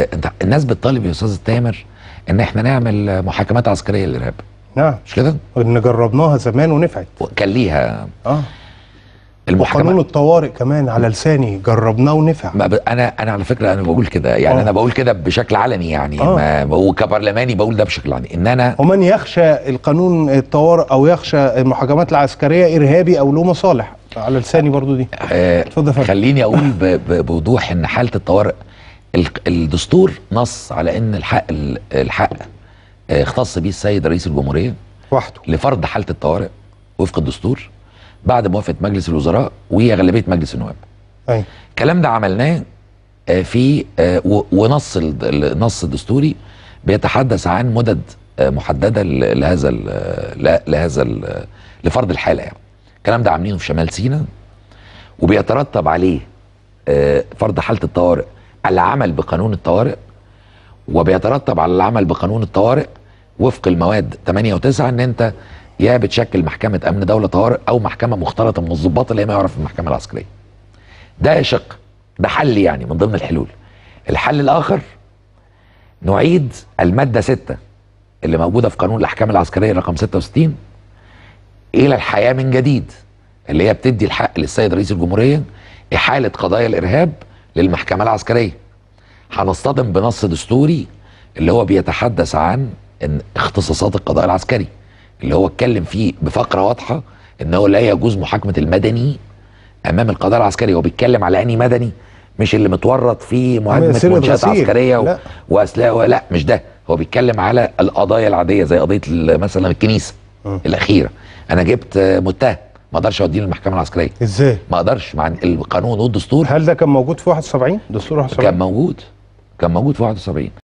انت الناس بتطالب يا استاذ تامر ان احنا نعمل محاكمات عسكريه للارهاب نعم مش كده؟ ان جربناها زمان ونفعت كان ليها اه المحاكمه وقانون الطوارئ كمان على لساني جربناه ونفع ما ب... انا انا على فكره انا بقول كده يعني آه. انا بقول كده بشكل علني يعني آه. ما وكبرلماني بقول ده بشكل علني ان انا ومن يخشى القانون الطوارئ او يخشى المحاكمات العسكريه ارهابي او له مصالح على لساني برضو دي آه اتفضل يا فندم. خليني اقول ب... ب... بوضوح ان حاله الطوارئ ال... الدستور نص على ان الحق ال- الحق آه، اختص بيه السيد رئيس الجمهوريه وحده لفرض حاله الطوارئ وفق الدستور بعد موافقه مجلس الوزراء وغالبيه مجلس النواب ايوه الكلام ده عملناه آه، في آه، و- ونص ال- النص الدستوري بيتحدث عن مدد آه، محدده ل- لهذا ال- ل- لهذا ال- لفرض الحاله يعني الكلام ده عاملينه في شمال سيناء وبيترتب عليه آه، فرض حاله الطوارئ العمل بقانون الطوارئ وبيترتب على العمل بقانون الطوارئ وفق المواد 8 و9 ان انت يا بتشكل محكمه امن دوله طوارئ او محكمه مختلطه من الضباط اللي هي ما يعرف المحكمه العسكريه. ده شق ده حل يعني من ضمن الحلول. الحل الاخر نعيد الماده 6 اللي موجوده في قانون الاحكام العسكريه رقم 66 الى الحياه من جديد اللي هي بتدي الحق للسيد رئيس الجمهوريه احاله قضايا الارهاب للمحكمه العسكريه. هنصطدم بنص دستوري اللي هو بيتحدث عن ان اختصاصات القضاء العسكري اللي هو اتكلم فيه بفقره واضحه ان هو لا يجوز محاكمه المدني امام القضاء العسكري هو بيتكلم على اني مدني مش اللي متورط في مهاجمه سيرة منشات غسيل. عسكريه و... لا. واسلحه لا مش ده هو بيتكلم على القضايا العاديه زي قضيه ال- مثلا الكنيسه م. الاخيره انا جبت آه، متهم ما اقدرش اوديه للمحكمه العسكريه ازاي ما اقدرش مع القانون والدستور هل ده كان موجود في 71 دستور 71 كان موجود كان موجود في 71